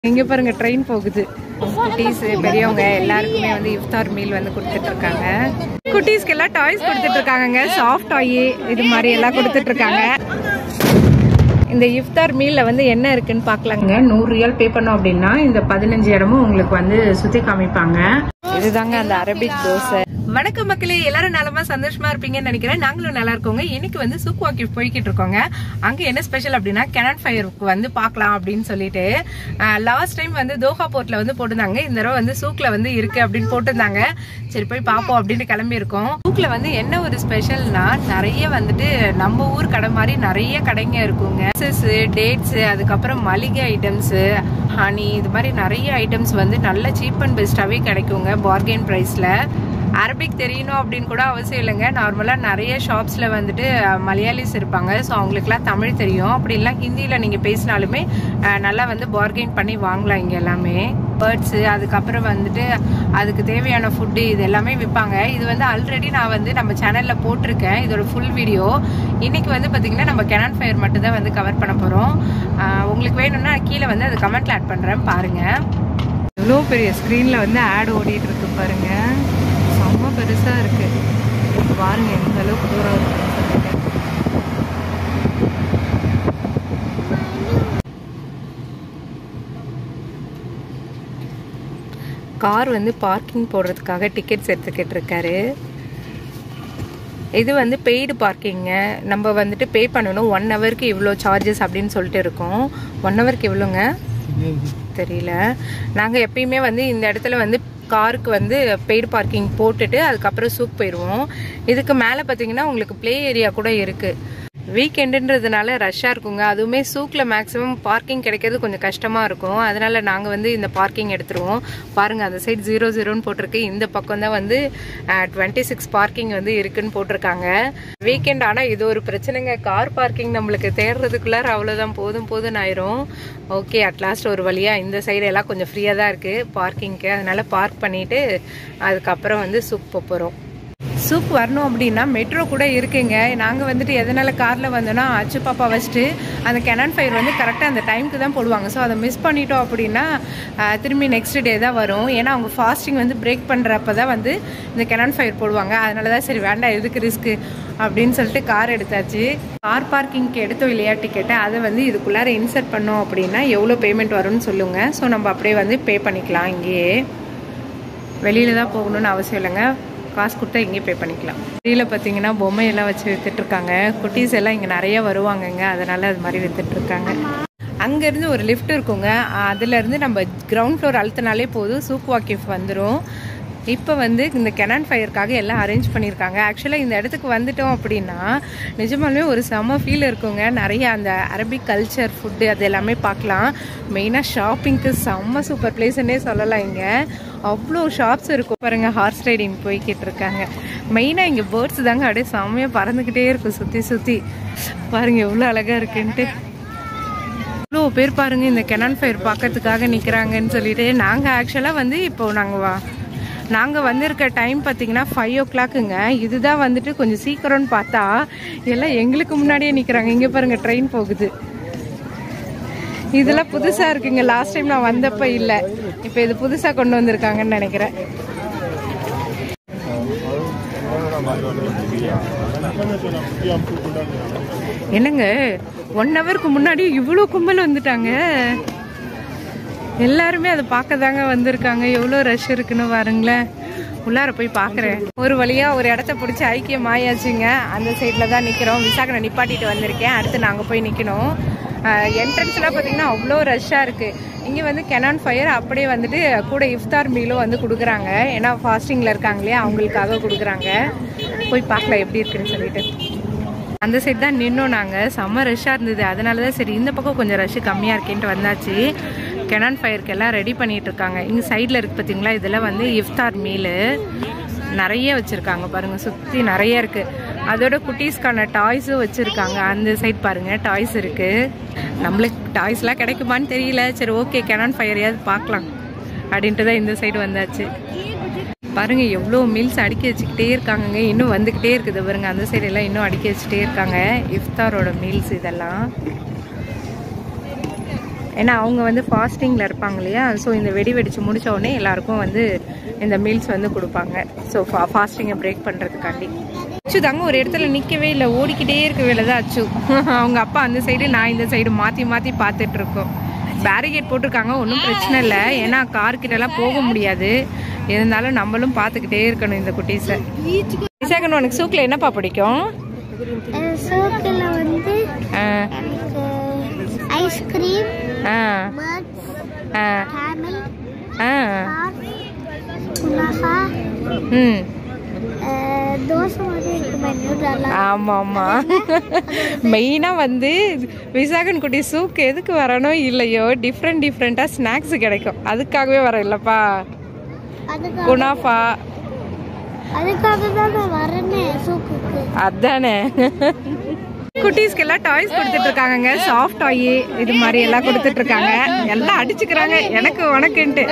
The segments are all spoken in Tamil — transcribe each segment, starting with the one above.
இங்க பாருங்க ட்ரெயின் போகுது குட்டீஸ் பெரியவங்க எல்லாருக்குமே வந்து இஃப்தார் மீல் வந்து கொடுத்துட்டு இருக்காங்க குட்டீஸ்க்கு எல்லாம் டாய்ஸ் கொடுத்துட்டு இருக்காங்க சாஃப்ட் டாய் இது மாதிரி எல்லாம் கொடுத்துட்டு இருக்காங்க இந்த இஃப்தார் மீல்ல வந்து என்ன இருக்குன்னு பார்க்கலாங்க நூறு ரியால் பே பண்ணோம் அப்படின்னா இந்த பதினஞ்சு இடமும் உங்களுக்கு வந்து சுத்தி காமிப்பாங்க இதுதாங்க அந்த அரபிக் தோசை வணக்கம் மக்களே எல்லாரும் நலமா சந்தோஷமா இருப்பீங்கன்னு நினைக்கிறேன் நாங்களும் நல்லா இருக்கோங்க இன்னைக்கு வந்து சுக் வாக்கி போய்கிட்டு இருக்கோங்க அங்க என்ன ஸ்பெஷல் அப்படின்னா கெனட் ஃபயருக்கு வந்து பார்க்கலாம் அப்படின்னு சொல்லிட்டு லாஸ்ட் டைம் வந்து தோஹா போர்ட்ல வந்து போட்டிருந்தாங்க இந்த தடவை வந்து சூக்ல வந்து இருக்கு அப்படின்னு போட்டிருந்தாங்க சரி போய் பார்ப்போம் அப்படின்னு கிளம்பி இருக்கோம் சூக்ல வந்து என்ன ஒரு ஸ்பெஷல்னா நிறைய வந்துட்டு நம்ம ஊர் கடை மாதிரி நிறைய கடைங்க இருக்குங்க டேட்ஸ் அதுக்கப்புறம் மளிகை ஐட்டம்ஸ் ஹனி இது மாதிரி நிறைய ஐட்டம்ஸ் வந்து நல்ல சீப் அண்ட் பெஸ்ட்டாகவே கிடைக்குங்க பார்கெயின் ப்ரைஸில் அரபிக் தெரியணும் அப்படின்னு கூட அவசியம் இல்லைங்க நார்மலாக நிறைய ஷாப்ஸில் வந்துட்டு மலையாளிஸ் இருப்பாங்க ஸோ அவங்களுக்குலாம் தமிழ் தெரியும் அப்படி இல்லை ஹிந்தியில் நீங்கள் பேசினாலுமே அஹ், நல்லா வந்து பார்கெயின் பண்ணி வாங்கலாம் இங்கே எல்லாமே பேர்ட்ஸு அதுக்கப்புறம் வந்துட்டு அதுக்கு தேவையான ஃபுட்டு இது எல்லாமே விற்பாங்க இது வந்து ஆல்ரெடி நான் வந்து நம்ம சேனலில் போட்டிருக்கேன் இதோட ஃபுல் வீடியோ இன்னைக்கு வந்து பார்த்தீங்கன்னா நம்ம கெனான் ஃபயர் மட்டும் தான் வந்து கவர் பண்ண போகிறோம் உங்களுக்கு வேணும்னா கீழே வந்து அது கமெண்ட்ல ஆட் பண்ணுறேன் பாருங்கள் இவ்வளோ பெரிய ஸ்க்ரீனில் வந்து ஆட் ஓடிட்டு இருக்கு பாருங்க செம்ம பெருசாக இருக்கு பாருங்க எந்த அளவுக்கு தூரம் இருக்குன்னு சொல்லிட்டு கார் வந்து பார்க்கிங் போடுறதுக்காக டிக்கெட்ஸ் எடுத்துக்கிட்டு இருக்காரு இது வந்து பெய்டு பார்க்கிங்க நம்ம வந்துட்டு பே பண்ணணும் ஒன் ஹவருக்கு இவ்வளோ சார்ஜஸ் அப்படின்னு சொல்லிட்டு இருக்கோம் ஒன் ஹவருக்கு எவ்வளோங்க தெரியல நாங்கள் எப்பயுமே வந்து இந்த இடத்துல வந்து காருக்கு வந்து பெய்டு பார்க்கிங் போட்டுட்டு அதுக்கப்புறம் சூக் போயிடுவோம் இதுக்கு மேலே பார்த்தீங்கன்னா உங்களுக்கு ப்ளே ஏரியா கூட இருக்குது வீக்கெண்டுன்றதுனால ரஷ்ஷாக இருக்குங்க அதுவுமே சூக்கில் மேக்ஸிமம் பார்க்கிங் கிடைக்கிறது கொஞ்சம் கஷ்டமாக இருக்கும் அதனால நாங்கள் வந்து இந்த பார்க்கிங் எடுத்துருவோம் பாருங்கள் அந்த சைடு ஜீரோ ஜீரோன்னு போட்டிருக்கு இந்த பக்கம் தான் வந்து டுவெண்ட்டி சிக்ஸ் பார்க்கிங் வந்து இருக்குன்னு போட்டிருக்காங்க வீக்கெண்ட் ஆனால் இது ஒரு பிரச்சனைங்க கார் பார்க்கிங் நம்மளுக்கு தேடுறதுக்குள்ளார அவ்வளோதான் போதும் போதும் ஆயிரும் ஓகே அட்லாஸ்ட் ஒரு வழியாக இந்த சைடு எல்லாம் கொஞ்சம் ஃப்ரீயாக தான் இருக்குது பார்க்கிங்க்கு அதனால பார்க் பண்ணிவிட்டு அதுக்கப்புறம் வந்து சூக் போகிறோம் சூப் வரணும் அப்படின்னா மெட்ரோ கூட இருக்குங்க நாங்கள் வந்துட்டு எதனால காரில் வந்தோன்னா அச்சு பாப்பா வச்சுட்டு அந்த கெனான் ஃபயர் வந்து கரெக்டாக அந்த டைமுக்கு தான் போடுவாங்க ஸோ அதை மிஸ் பண்ணிட்டோம் அப்படின்னா ஆஹ், திரும்பி நெக்ஸ்ட் டே தான் வரும் ஏன்னா அவங்க ஃபாஸ்டிங் வந்து பிரேக் பண்ணுறப்ப தான் வந்து இந்த கெனான் ஃபயர் போடுவாங்க அதனால தான் சரி வேண்டாம் எதுக்கு ரிஸ்க்கு அப்படின்னு சொல்லிட்டு கார் எடுத்தாச்சு கார் பார்க்கிங்க்கு எடுத்தோம் இல்லையா டிக்கெட்டை அதை வந்து இதுக்குள்ளார இன்சர்ட் பண்ணோம் அப்படின்னா எவ்வளோ பேமெண்ட் வரும்னு சொல்லுங்கள் ஸோ நம்ம அப்படியே வந்து பே பண்ணிக்கலாம் இங்கேயே வெளியில தான் போகணும்னு அவசியம் இல்லைங்க காசு கொடுத்தா இங்கேயே பே பண்ணிக்கலாம் வெளியில் பார்த்தீங்கன்னா பொம்மையெல்லாம் வச்சு வித்துட்டு இருக்காங்க குட்டீஸ் எல்லாம் இங்கே நிறைய வருவாங்கங்க அதனால அது மாதிரி வித்துட்டு இருக்காங்க அங்கேருந்து ஒரு லிஃப்ட் இருக்குங்க அதுலேருந்து நம்ம கிரவுண்ட் ஃப்ளோர் அழுத்தினாலே போதும் சூப் வாக்கிஃப் வந்துடும் இப்போ வந்து இந்த கெனான் ஃபயருக்காக எல்லாம் அரேஞ்ச் பண்ணியிருக்காங்க ஆக்சுவலாக இந்த இடத்துக்கு வந்துட்டோம் அப்படின்னா நிஜமாலுமே ஒரு செம ஃபீல் இருக்குங்க நிறைய அந்த அரபிக் கல்ச்சர் ஃபுட்டு அது எல்லாமே பார்க்கலாம் மெயினாக ஷாப்பிங்க்கு செம்ம சூப்பர் பிளேஸ்ன்னே சொல்லலாம் இங்கே அவ்வளோ ஷாப்ஸ் இருக்கும் பாருங்க ஹார்ஸ் ரைடிங் போய்கிட்டு இருக்காங்க மெயினாக இங்கே பேர்ட்ஸ் தாங்க அப்படியே செம்மையாக பறந்துக்கிட்டே இருக்கும் சுற்றி சுற்றி பாருங்க எவ்வளோ அழகாக இருக்குன்ட்டு இவ்வளோ பேர் பாருங்க இந்த கெனான் ஃபயர் பார்க்கறதுக்காக நிற்கிறாங்கன்னு சொல்லிட்டு நாங்கள் ஆக்சுவலாக வந்து இப்போ நாங்கள் வா நாங்கள் வந்திருக்க டைம் பார்த்தீங்கன்னா ஃபைவ் ஓ கிளாக்குங்க இதுதான் வந்துட்டு கொஞ்சம் சீக்கிரம்னு பார்த்தா எல்லாம் எங்களுக்கு முன்னாடியே நிற்கிறாங்க இங்கே பாருங்க ட்ரெயின் போகுது இதெல்லாம் புதுசாக இருக்குங்க லாஸ்ட் டைம் நான் வந்தப்ப இல்லை இப்போ இது புதுசாக கொண்டு வந்திருக்காங்கன்னு நினைக்கிறேன் என்னங்க ஒன் ஹவருக்கு முன்னாடி இவ்வளோ கும்பல் வந்துட்டாங்க எல்லாருமே அதை பார்க்க தாங்க வந்திருக்காங்க எவ்வளோ ரஷ் இருக்குன்னு பாருங்களேன் உள்ளார போய் பார்க்குறேன் ஒரு வழியா ஒரு இடத்த பிடிச்சி ஐக்கியம் ஆயாச்சுங்க அந்த சைடில் தான் நிற்கிறோம் விசாகனை நிப்பாட்டிட்டு வந்திருக்கேன் அடுத்து நாங்கள் போய் நிற்கணும் என்ட்ரன்ஸ்லாம் பார்த்தீங்கன்னா அவ்வளோ ரஷ்ஷாக இருக்குது இங்கே வந்து கெனான் ஃபயர் அப்படியே வந்துட்டு கூட இஃப்தார் மீலும் வந்து கொடுக்குறாங்க ஏன்னா ஃபாஸ்டிங்கில் இருக்காங்க இல்லையா அவங்களுக்காக கொடுக்குறாங்க போய் பார்க்கலாம் எப்படி இருக்குன்னு சொல்லிட்டு அந்த சைடு தான் நின்னோம் நாங்கள் செம்ம ரஷ்ஷாக இருந்தது அதனால தான் சரி இந்த பக்கம் கொஞ்சம் ரஷ்ஷு கம்மியாக இருக்கேன்ட்டு வந்தாச்சு கெனான் ஃபயருக்கு எல்லாம் ரெடி பண்ணிட்டு இருக்காங்க இங்கே சைடில் இருக்கு பார்த்தீங்களா இதெல்லாம் வந்து இஃப்தார் மீல் நிறைய வச்சுருக்காங்க பாருங்கள் சுற்றி நிறைய இருக்குது அதோட குட்டீஸ்க்கான டாய்ஸும் வச்சுருக்காங்க அந்த சைட் பாருங்கள் டாய்ஸ் இருக்குது நம்மளுக்கு டாய்ஸ்லாம் கிடைக்குமான்னு தெரியல சரி ஓகே கெனான் ஃபயரையாவது பார்க்கலாம் அப்படின்ட்டு தான் இந்த சைடு வந்தாச்சு பாருங்க எவ்வளோ மீல்ஸ் அடுக்கி வச்சுக்கிட்டே இருக்காங்கங்க இன்னும் வந்துக்கிட்டே இருக்குது பாருங்க அந்த சைடு எல்லாம் இன்னும் அடுக்கி வச்சுட்டே இருக்காங்க இஃப்தாரோட மீல்ஸ் இதெல்லாம் ஏன்னா அவங்க வந்து ஃபாஸ்டிங்கில் இருப்பாங்க இல்லையா ஸோ இந்த வெடி வெடிச்சு முடிச்ச உடனே எல்லாருக்கும் வந்து இந்த மீல்ஸ் வந்து கொடுப்பாங்க ஸோ ஃபா ஃபாஸ்டிங்கை பிரேக் பண்ணுறதுக்காண்டி அச்சு தாங்க ஒரு இடத்துல நிற்கவே இல்லை ஓடிக்கிட்டே இருக்க வேலை தான் அச்சு அவங்க அப்பா அந்த சைடு நான் இந்த சைடு மாற்றி மாற்றி பார்த்துட்டு இருக்கோம் பேரிகேட் போட்டிருக்காங்க ஒன்றும் பிரச்சனை இல்லை ஏன்னா கார் கிட்டலாம் போக முடியாது இருந்தாலும் நம்மளும் பார்த்துக்கிட்டே இருக்கணும் இந்த குட்டீஸை விசாகன் உனக்கு சூக்கில் என்னப்பா பிடிக்கும் சோக்கில் வந்து ஆ, எனக்கு ஐஸ்கிரீம் ஆ, பர்ட்ஸ் ஆ, கேமல் ஆ. கார் குனாஃபா ம் தோசை மாதிரி இருக்குமே நல்லா ஆமா ஆமா மெயினா வந்து விசாகன் குட்டி சூக்கு எதுக்கு வரணும் இல்லையோ டிஃப்ரெண்ட் டிஃப்ரெண்டா ஸ்நாக்ஸ் கிடைக்கும் அதுக்காகவே வர இல்லப்பா அதுக்காக குனாஃபா அதுக்காக தான் நான் வரேனே சூக்குக்கு அதானே குட்டீஸ்க்கு எல்லாம் டாய்ஸ் கொடுத்துட்டு இருக்காங்கங்க சாஃப்ட் டாய் இது மாதிரி எல்லாம் கொடுத்துட்டு இருக்காங்க எல்லாம் அடிச்சுக்கிறாங்க எனக்கு உனக்குன்ட்டு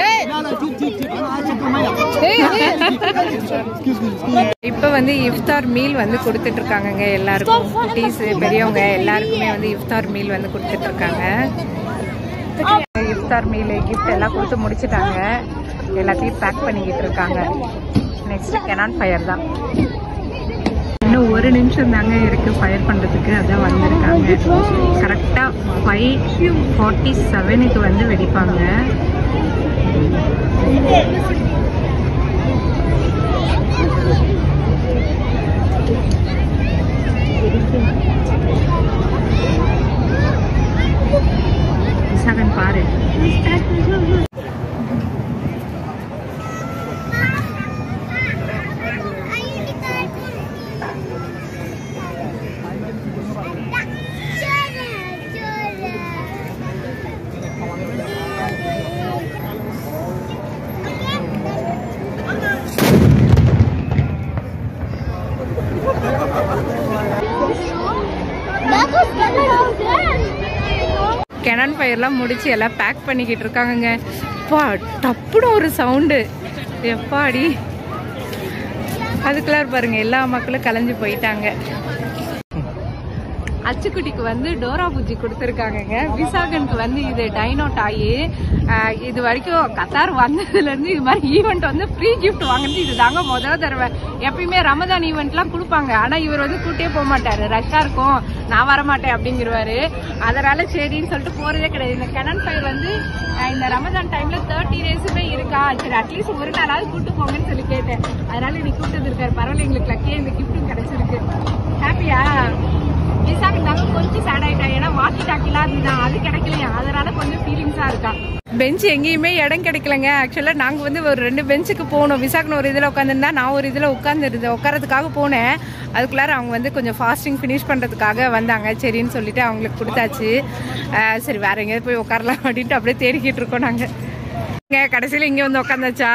இப்ப வந்து இஃப்தார் மீல் வந்து கொடுத்துட்டு இருக்காங்கங்க எல்லாருக்கும் குட்டீஸ் பெரியவங்க எல்லாருக்குமே வந்து இஃப்தார் மீல் வந்து கொடுத்துட்டு இருக்காங்க இஃப்தார் மீல் கிஃப்ட் எல்லாம் கொடுத்து முடிச்சிட்டாங்க எல்லாத்தையும் பேக் பண்ணிக்கிட்டு இருக்காங்க நெக்ஸ்ட் கெனான் ஃபயர் தான் இன்னும் ஒரு நிமிஷம் தாங்க இருக்கு ஃபயர் பண்றதுக்கு அதான் வந்திருக்காங்க கரெக்டா ஃபைவ் ஃபார்ட்டி செவனுக்கு வந்து வெடிப்பாங்க விசாகன் பாரு கெனான் ஃபயர்லாம் முடிச்சு எல்லாம் பேக் பண்ணிக்கிட்டு இருக்காங்கங்க பா டப்புன்னு ஒரு சவுண்டு எப்பாடி அதுக்குள்ளார பாருங்க எல்லா மக்களும் கலைஞ்சு போயிட்டாங்க அச்சுக்குட்டிக்கு வந்து டோரா பூஜி கொடுத்துருக்காங்கங்க விசாகனுக்கு வந்து இது டைனோ டாயி ஆஹ் இது வரைக்கும் கத்தார் வந்ததுல இருந்து இது மாதிரி ஈவெண்ட் வந்து ஃப்ரீ கிஃப்ட் வாங்குறது இது தாங்க முதல் தடவை எப்பயுமே ரமதான் ஈவெண்ட்லாம் கொடுப்பாங்க ஆனா இவர் வந்து கூட்டே போக மாட்டாரு ரஷ்ஷா இருக்கும் நான் வரமாட்டேன் அப்படிங்கிறவாரு அதனால சரின்னு சொல்லிட்டு போறதே கிடையாது இந்த கெனன் ஃபைவ் வந்து ஆஹ் இந்த ரமதான் டைம்ல தேர்ட்டி டேஸுமே இருக்கா சரி அட்லீஸ்ட் ஒரு நாளாவது கூட்டு போங்கன்னு சொல்லி கேட்டேன் அதனால இன்னைக்கு கூட்டு வந்திருக்காரு பரவாயில்ல எங்களுக்கு லக்கியே இந்த கிஃப்ட்டும் கிடைச்சிருக்கு ஹாப்பியா விசாக்கு தாங்க கொஞ்சம் சேட் ஆயிட்டா ஏன்னா வாக்கி டாக்கிலாம் இருந்துதான் அது கிடைக்கலையா அதனால கொஞ்சம் ஃபீலிங்ஸா இருக்கா பெஞ்ச் எங்கேயுமே இடம் கிடைக்கலங்க ஆக்சுவலா நாங்க வந்து ஒரு ரெண்டு பெஞ்சுக்கு போனோம் விசாக்குன்னு ஒரு இதுல உட்காந்துருந்தா நான் ஒரு இதுல உட்காந்துருந்தேன் உட்காரதுக்காக போனேன் அதுக்குள்ளார அவங்க வந்து கொஞ்சம் ஃபாஸ்டிங் ஃபினிஷ் பண்றதுக்காக வந்தாங்க சரின்னு சொல்லிட்டு அவங்களுக்கு கொடுத்தாச்சு அஹ் சரி வேற எங்கேயாவது போய் உட்காரலாம் அப்படின்ட்டு அப்படியே தேடிக்கிட்டு இருக்கோம் நாங்க இங்க கடைசியில இங்க வந்து உட்காந்தாச்சா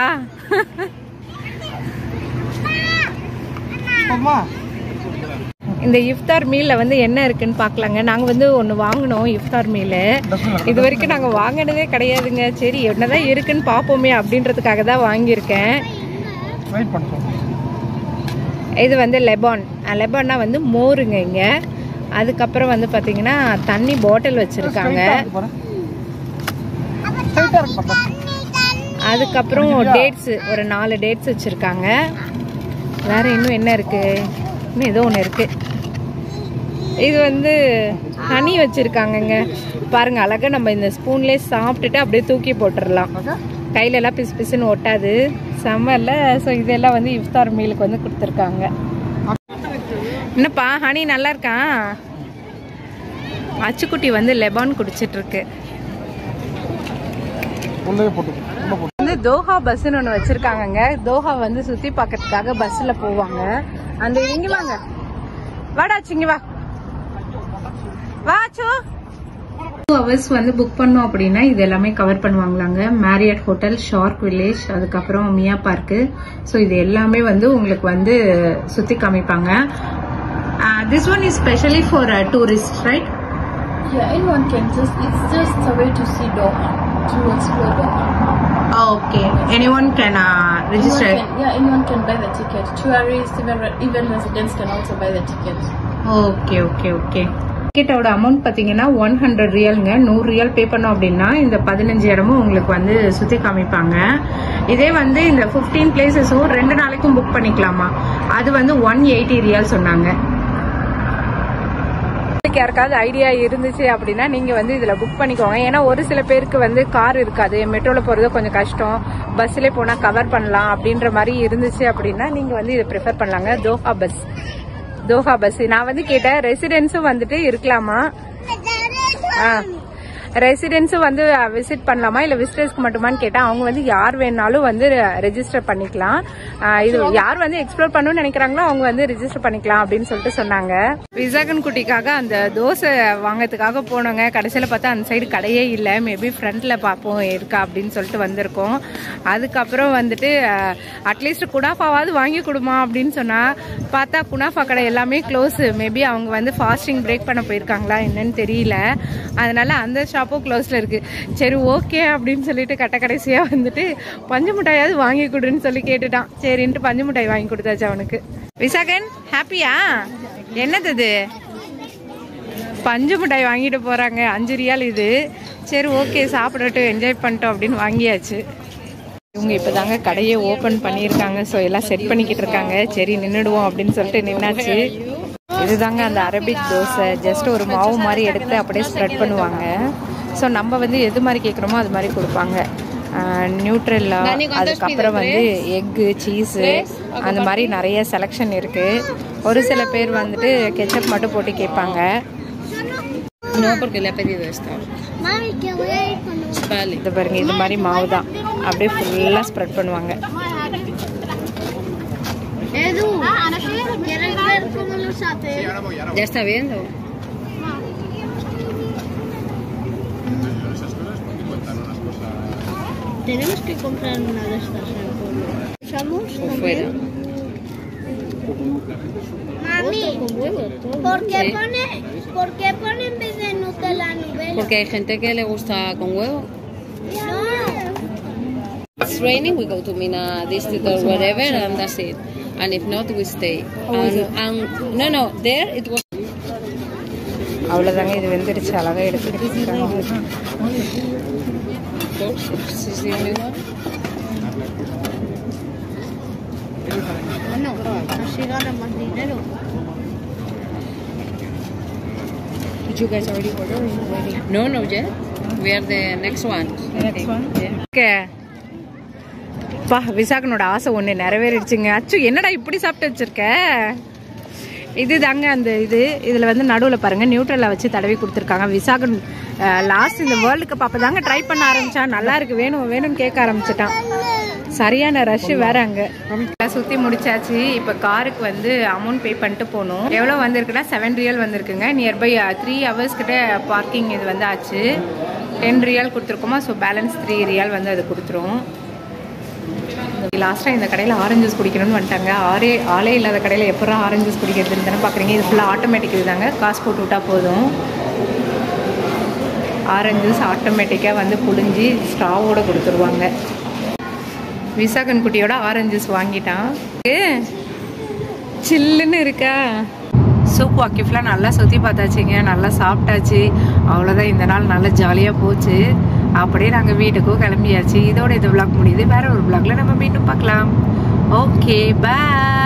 இந்த இஃப்தார் மீல்ல வந்து என்ன இருக்குன்னு பார்க்கலாங்க நாங்கள் வந்து ஒன்று வாங்கினோம் இஃப்தார் மீல் இது வரைக்கும் நாங்கள் வாங்கினதே கிடையாதுங்க சரி என்னதான் இருக்குன்னு பார்ப்போமே அப்படின்றதுக்காக தான் வாங்கியிருக்கேன் வெயிட் பண்ணுறோம் இது வந்து லெபான் அஹ் லெபான்னா வந்து மோருங்க இங்கே அதுக்கப்புறம் வந்து பார்த்தீங்கன்னா தண்ணி பாட்டில் வச்சுருக்காங்க ஸ்ட்ரைட்டாக இருக்கு பாப்பா அதுக்கப்புறம் டேட்ஸ் ஒரு நாலு டேட்ஸ் வச்சுருக்காங்க வேற இன்னும் என்ன இருக்கு இன்னும் ஏதோ ஒன்று இருக்கு இது வந்து ஹனி வச்சுருக்காங்கங்க பாருங்க அழகா நம்ம இந்த ஸ்பூன்லேயே சாப்பிட்டுட்டு அப்படியே தூக்கி போட்டுடலாம் கையில எல்லாம் பிசு பிசுன்னு ஒட்டாது செம்மல்ல ஸோ இதெல்லாம் வந்து இஃப்தார் மீலுக்கு வந்து கொடுத்துருக்காங்க என்னப்பா ஹனி நல்லா இருக்கா அச்சுக்குட்டி வந்து லெபான் குடிச்சிட்டு இருக்கு உள்ளே போட்டு உள்ள போட்டு வந்து தோஹா பஸ்ன்னு ஒன்று வச்சிருக்காங்கங்க தோஹா வந்து சுத்தி பார்க்கறதுக்காக பஸ்ல போவாங்க அந்த இங்க வாங்க வாடாச்சு இங்க வா வாச்சு டூ ஹவர்ஸ் வந்து புக் பண்ணோம் அப்படின்னா இது எல்லாமே கவர் பண்ணுவாங்களாங்க மேரியட் ஹோட்டல் ஷார்க் வில்லேஜ் அதுக்கப்புறம் மியா பார்க்கு ஸோ இது எல்லாமே வந்து உங்களுக்கு வந்து சுத்தி காமிப்பாங்க this one is specially for tourist right Yeah, anyone can just, it's just a way to see Doha, to explore Doha. Okay anyone can Anyone register can, yeah, anyone can buy the ticket. Tourists, even, re- even residents can also buy the ticket. Okay okay okay டிக்கெட்டோட அமௌண்ட் பார்த்தீங்கன்னா ஒன் ஹண்ட்ரட் ரியல்ங்க நூறு ரியல் பே பண்ணோம் அப்படின்னா இந்த பதினஞ்சு இடமும் உங்களுக்கு வந்து சுற்றி காமிப்பாங்க இதே வந்து இந்த ஃபிஃப்டீன் பிளேசஸும் ரெண்டு நாளைக்கும் புக் பண்ணிக்கலாமா அது வந்து ஒன் எயிட்டி ரியல் சொன்னாங்க உங்களுக்கு யாருக்காவது ஐடியா இருந்துச்சு அப்படின்னா நீங்க வந்து இதுல புக் பண்ணிக்கோங்க ஏன்னா ஒரு சில பேருக்கு வந்து கார் இருக்காது மெட்ரோல போறது கொஞ்சம் கஷ்டம் பஸ்ல போனா கவர் பண்ணலாம் அப்படின்ற மாதிரி இருந்துச்சு அப்படின்னா நீங்க வந்து இதை ப்ரிஃபர் பண்ணலாங்க தோஹா பஸ் தோஹா பஸ் நான் வந்து கேட்டேன் ரெசிடென்ஸும் வந்துட்டு இருக்கலாமா ரெசிடென்ஸும் வந்து விசிட் பண்ணலாமா இல்ல விசிட்டர்ஸ்க்கு மட்டுமான்னு கேட்டா அவங்க வந்து யார் வேணாலும் வந்து ரெஜிஸ்டர் பண்ணிக்கலாம் ஆஹ் இது யார் வந்து எக்ஸ்ப்ளோர் பண்ணணும்னு நினைக்கிறாங்களோ அவங்க வந்து ரெஜிஸ்டர் பண்ணிக்கலாம் அப்படின்னு சொல்லிட்டு சொன்னாங்க விசாகன் குட்டிக்காக அந்த தோசை வாங்கறதுக்காக போனோங்க கடைசியில பார்த்தா அந்த சைடு கடையே இல்லை மேபி ஃப்ரண்ட்ல பார்ப்போம் இருக்கா அப்படின்னு சொல்லிட்டு வந்திருக்கோம் அதுக்கப்புறம் வந்துட்டு அட்லீஸ்ட் குனாஃபாவாவது வாங்கி கொடுமா அப்படின்னு சொன்னா பார்த்தா குனாஃபா கடை எல்லாமே க்ளோஸ் மேபி அவங்க வந்து ஃபாஸ்டிங் பிரேக் பண்ண போயிருக்காங்களா என்னன்னு தெரியல அதனால அந்த ஷாப்பும் க்ளோஸ்ல இருக்கு சரி ஓகே அப்படின்னு சொல்லிட்டு கட்ட கடைசியா வந்துட்டு பஞ்சு மிட்டாயாவது வாங்கி கொடுன்னு சொல்லி கேட்டுட்டான் சரின்ட்டு பஞ்சு மிட்டாய் வாங்கி கொடுத்தாச்சு அவனுக்கு விசாகன் ஹாப்பியா என்னது இது பஞ்சு மிட்டாய் வாங்கிட்டு போறாங்க அஞ்சு ரியால் இது சரி ஓகே சாப்பிடட்டும் என்ஜாய் பண்ணிட்டோம் அப்படின்னு வாங்கியாச்சு இவங்க இப்பதாங்க கடையை ஓபன் பண்ணியிருக்காங்க ஸோ எல்லாம் செட் பண்ணிக்கிட்டு இருக்காங்க சரி நின்றுடுவோம் அப்படின்னு சொல்லிட்டு நின்னாச்சு இதுதாங்க அந்த அரபிக் தோசை ஜஸ்ட் ஒரு மாவு மாதிரி எடுத்து அப்படியே ஸ்ப்ரெட் பண்ணுவாங்க ஸோ நம்ம வந்து எது மாதிரி கேட்குறோமோ அது மாதிரி கொடுப்பாங்க நியூட்ரெல்லா அதுக்கப்புறம் வந்து எக்கு சீஸு அந்த மாதிரி நிறைய செலெக்ஷன் இருக்கு ஒரு சில பேர் வந்துட்டு கெச்சப் மட்டும் போட்டு கேட்பாங்க No, porque le ha pedido esta. Mami, que voy a ir con los... Vale. இது பாருங்க இது மாதிரி மாவு தான் அப்படியே ஃபுல்லாக ஸ்ப்ரெட் பண்ணுவாங்க Edu, ¿quieres ver cómo los hace? ¿Ya está viendo? Tenemos que comprar una de estas en el pueblo. ¿Usamos? Por fuera. Mami, Con huevo, todo. ¿por qué, Sí. pone, ¿por qué pone en vez de Nutella Nubela? Porque hay gente que le gusta con huevo. No. It's raining, we go to Mina district or wherever, and that's it. And if not, we stay. And, and no, no, there it was. அவ்வளோதாங்க இது வெந்துருச்சு அழகாக எடுத்துக்கிட்டு இருக்காங்க. Of course, this is the only one. Bueno, así gana más dinero. Did you guys already order or you waiting? No, no yet. We are the next one. next one? Okay பா விசாகனோட ஆசை ஒன்று நிறைவேறிடுச்சுங்க அச்சு என்னடா இப்படி சாப்பிட்டு வச்சிருக்க இது தாங்க அந்த இது இதில் வந்து நடுவில் பாருங்க நியூட்ரலில் வச்சு தடவி கொடுத்துருக்காங்க விசாகன் லாஸ்ட் இந்த வேர்ல்டு கப் அப்போ தாங்க ட்ரை பண்ண ஆரம்பிச்சா நல்லா இருக்கு வேணும் வேணும்னு கேட்க ஆரம்பிச்சிட்டான் சரியான ரஷ் வேற அங்க சுத்தி முடிச்சாச்சு இப்ப காருக்கு வந்து அமௌண்ட் பே பண்ணிட்டு போகணும் எவ்வளவு வந்திருக்குன்னா செவன் ரியல் வந்திருக்குங்க நியர்பை த்ரீ ஹவர்ஸ் கிட்ட பார்க்கிங் இது வந்து ஆச்சு டென் ரியல் கொடுத்துருக்கோமா ஸோ பேலன்ஸ் த்ரீ ரியல் வந்து அது கொடுத்துரும் லாஸ்ட்டாக இந்த கடையில் ஆரஞ்சஸ் குடிக்கணும்னு வந்துட்டாங்க ஆரே ஆளே இல்லாத கடையில் எப்போ ஆரஞ்சஸ் குடிக்கிறதுன்னு தானே பார்க்குறீங்க இது ஃபுல்லாக ஆட்டோமேட்டிக் இதுதாங்க காசு போட்டு விட்டா போதும் ஆரஞ்சஸ் ஆட்டோமேட்டிக்காக வந்து புழிஞ்சி ஸ்ட்ராவோட கொடுத்துருவாங்க விசாகன் குட்டியோட ஆரஞ்சஸ் வாங்கிட்டான் ஏ, சில்லுன்னு இருக்கா சூப் வாக்கிஃப்லாம் நல்லா சுற்றி பார்த்தாச்சுங்க நல்லா சாப்பிட்டாச்சு அவ்வளோதான் இந்த நாள் நல்லா ஜாலியாக போச்சு அப்படியே நாங்கள் வீட்டுக்கும் கிளம்பியாச்சு இதோட இந்த விளாக் முடியுது வேற ஒரு விளாக்ல நம்ம மீண்டும் பார்க்கலாம் ஓகே பாய்